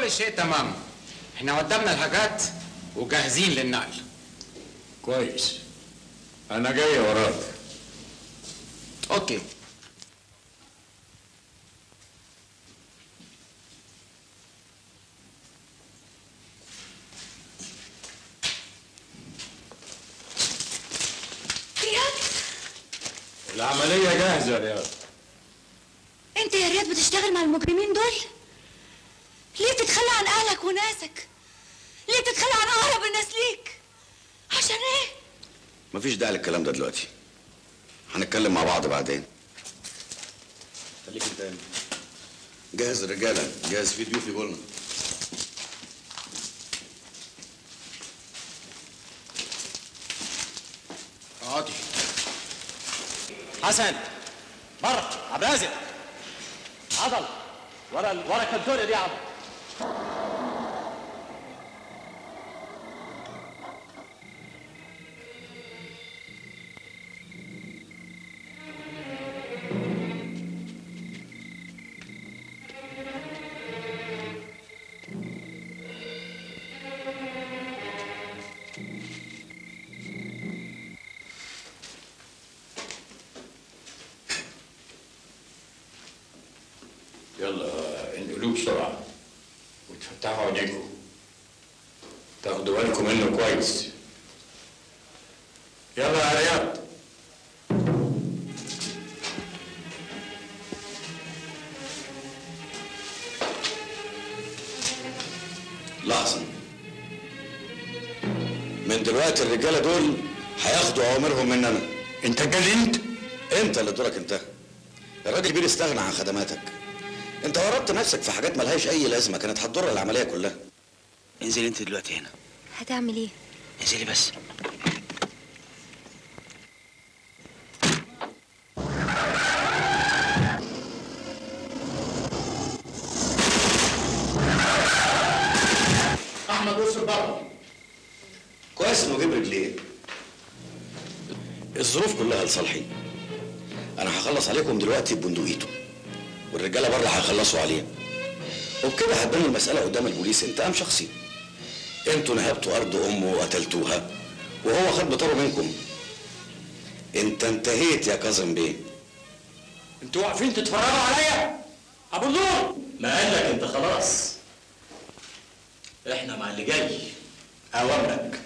كل شيء تمام احنا قدمنا الحاجات وجاهزين للنقل كويس انا جاي وراك اوكي رياض العملية جاهزة يا رياض انت يا رياض بتشتغل مع المجرمين دول ليه تتخلى عن اهلك وناسك ليه تتخلى عن اقرب الناس ليك عشان ايه مفيش داعي للكلام ده دلوقتي هنتكلم مع بعض بعدين خليك انت هنا جهز الرجاله جهز في ضيوف يقولنا اقعدي حسن بره عبد الرازق عضل ورا ال- ورا الكنتورة دي يا عضل يلا انقلوه بسرعة وتفتحوا عينيكم تاخدوا بالكم منه كويس يلا يا رياض لحظه من دلوقتي الرجاله دول هياخدوا اوامرهم مننا انت اتجننت انت اللي دورك انتهى الراجل الكبير استغنى عن خدماتك انت ورطت نفسك في حاجات ملهاش اي لازمه كانت هتضر العمليه كلها انزلي انت دلوقتي هنا هتعمل ايه انزلي بس احمد وصل بره كويس انه جيب رجليه الظروف كلها لصالحي انا هخلص عليكم دلوقتي ببندقيته والرجاله بره هيخلصوا عليه وبكده هتبان المساله قدام البوليس انتقام شخصي انتوا نهبتوا ارض امه وقتلتوها وهو خد بطاره منكم انت انتهيت يا كاظم بيه انتوا واقفين تتفرجوا عليا ابو النور ما قالك انت خلاص احنا مع اللي جاي اوامرك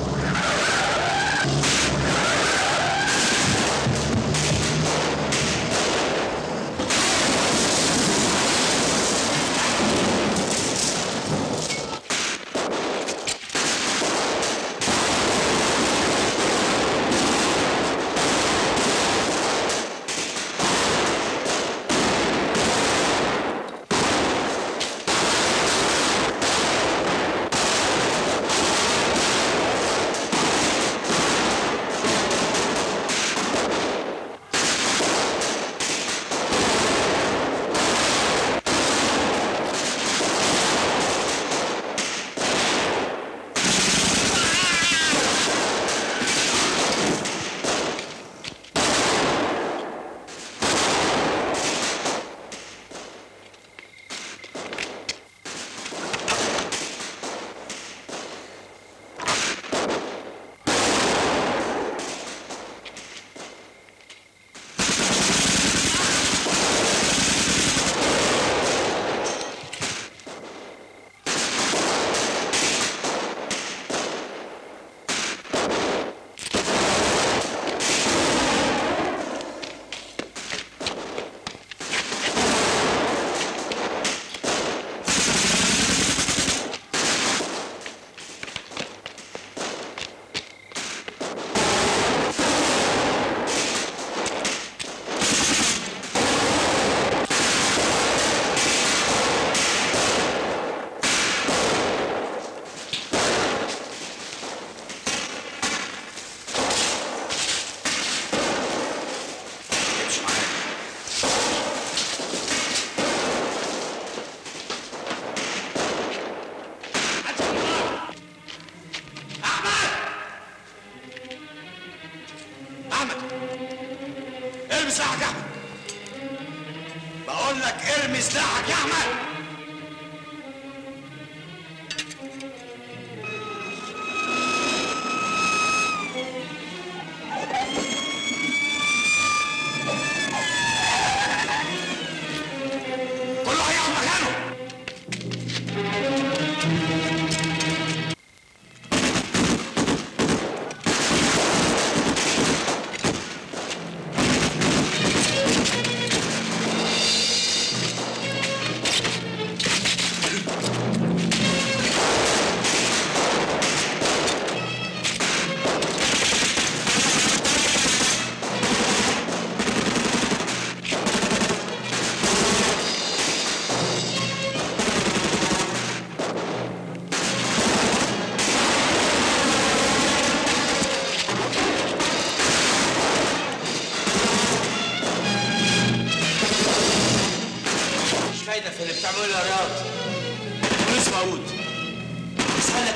ارمي سلاحك يا احمد بقول لك ارمي سلاحك يا احمد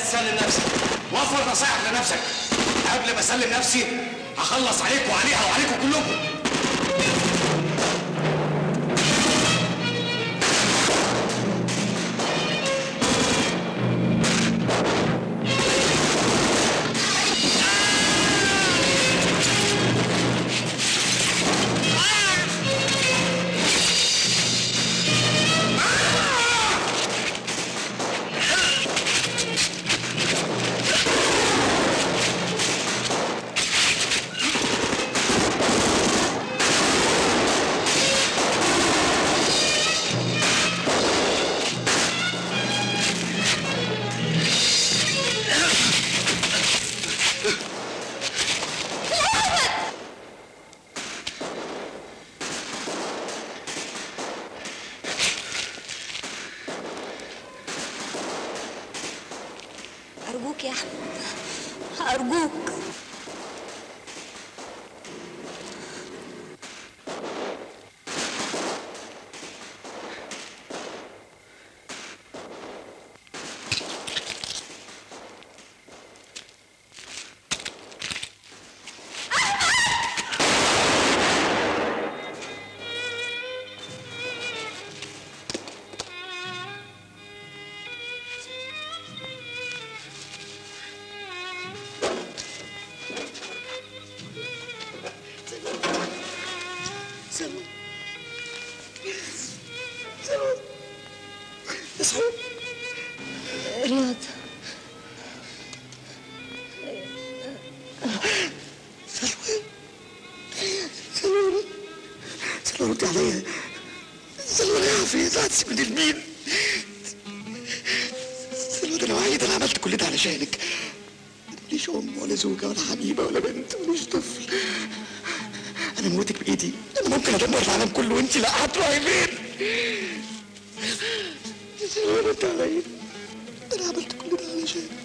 تسلم نفسك وفر نصايحك لنفسك قبل ما اسلم نفسي هخلص عليك وعليها وعليكم كلكم أرجوك يا أحمد أرجوك سلوى سلوى اصحوا رياض سلوى سلوى سلوى ردي عليا سلوى انا عفريت هتسيب من المين سلوى ده انا وحيد انا عملت كل ده علشانك ماليش ام ولا زوجه ولا حبيبه ولا بنت ماليش طفل انا موتك بايدي انا ممكن ادمر العالم كله وانت لا هتروحي فين سلوى رد عليا انا عملت كل ده علشانك